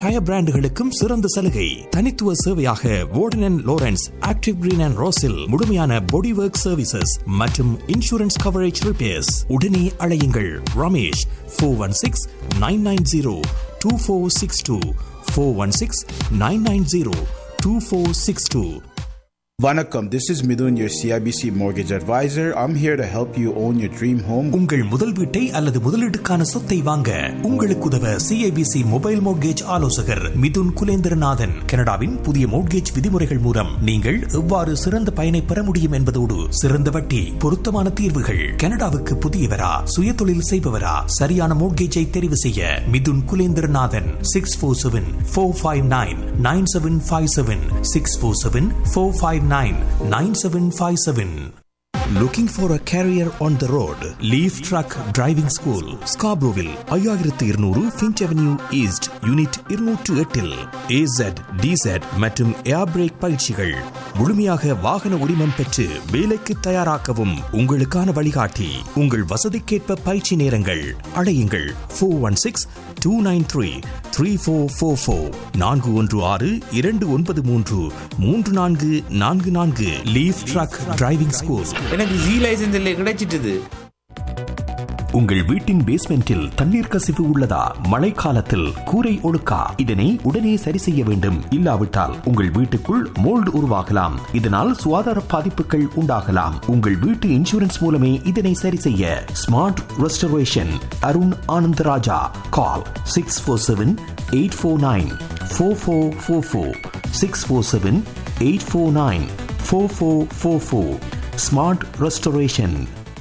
Tyre பிராண்டுகளுக்கும் சிறந்த சலுகை தனித்துவ சேவையாக Worden and Lawrence active green and ரோஸில் முழுமையான பாடி ஒர்க் சர்வீசஸ் மற்றும் இன்சூரன்ஸ் கவரேஜ் ரிப்பேர்ஸ் உடனே அழையுங்கள் Ramesh four one six nine nine zero two four six two four one six nine nine zero two four six two Vanakkam, this is Midun, your CIBC mortgage advisor. I'm here to help you own your dream home. உங்கள் முதல் வீட்டை அல்லது முதலீட்டுக்கான சொத்தை வாங்க உங்களுக்கு உதவ CIBC mobile mortgage ஆலோசகர் மிதுன் குலேந்திரநாதன் கனடாவின் புதிய மோட்கேஜ் விதிமுறைகள் மூலம் நீங்கள் எவ்வாறு சிறந்த பயனை பெற முடியும் என்பதோடு சிறந்த வட்டி பொருத்தமான தீர்வுகள் கனடாவுக்கு புதியவரா சுய தொழில் செய்பவரா சரியான மோட்கேஜை தெரிவு செய்ய Mithun Kulendranathan six four seven four five nine nine seven five seven six four seven four five nine nine seven five seven Looking for a career on the road? Leaf Truck Driving School, Scarboroughville, ஐயாயிரத்து இருநூறு Finch avenue east unit இருநூற்று எட்டில் ஏசட் டிசட் மற்றும் ஏர் break பயிற்சிகள் முழுமையாக வாகன உரிமம் பெற்று வேலைக்கு தயாராக்கவும் உங்களுக்கான வழிகாட்டி உங்கள் வசதிக்கேற்ப பயிற்சி நேரங்கள் அழையுங்கள் four one six two nine three three four four four நான்கு ஒன்று ஆறு இரண்டு ஒன்பது மூன்று மூன்று நான்கு நான்கு நான்கு லீஃப் ட்ரக் டிரைவிங் ஸ்கூல் எனக்கு ஜி லைசன்ஸ் இல்லை கிடைச்சிட்டுது உங்கள் வீட்டின் பேஸ்மெண்டில் தண்ணீர் கசிவு உள்ளதா மழைக்காலத்தில் கூரை ஒழுக்கா இதனை உடனே சரி செய்ய வேண்டும் இல்லாவிட்டால் உங்கள் வீட்டுக்குள் மோல்டு உருவாகலாம் இதனால் சுகாதார பாதிப்புகள் உண்டாகலாம் உங்கள் வீட்டு இன்சூரன்ஸ் மூலமே இதனை சரி செய்ய smart restoration Arun Anantharaja call six four seven eight four nine four four four four six four seven eight four nine four four four four smart restoration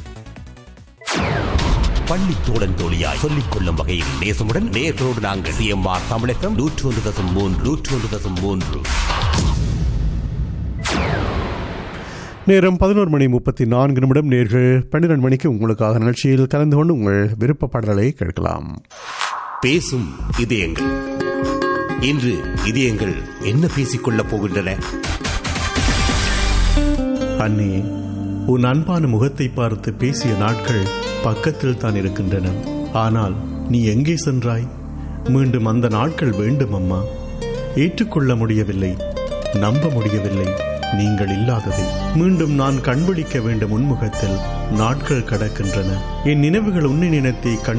பள்ளி தோழன் தோழியாய் சொல்லிக் கொள்ளும் வகையில் நேசமுடன் நேர்களோடு நாங்கள் சிஎம்ஆர் தமிழகம் நூற்று ஒன்று தசம் மூன்று நூற்று ஒன்று தசம் மூன்று நேரம் பதினோரு மணி முப்பத்தி நான்கு நிமிடம் நேர்கள் பன்னிரண்டு மணிக்கு உங்களுக்காக நிகழ்ச்சியில் கலந்து கொண்டு உங்கள் விருப்ப பாடல்களை கேட்கலாம் பேசும் இதயங்கள் இன்று இதயங்கள் என்ன பேசிக்கொள்ளப் போகின்றன அண்ணே உன் அன்பான முகத்தை பார்த்து பேசிய நாட்கள் பக்கத்தில் தான் இருக்கின்றன ஆனால் நீ எங்கே சென்றாய் மீண்டும் அந்த நாட்கள் வேண்டும் அம்மா ஏற்றுக்கொள்ள முடியவில்லை நம்ப முடியவில்லை நீங்கள் இல்லாததை மீண்டும் நான் கண்பிடிக்க வேண்டும் உன்முகத்தில் நாட்கள் கடக்கின்றன என் நினைவுகள் உன்னை நினைத்தே கண்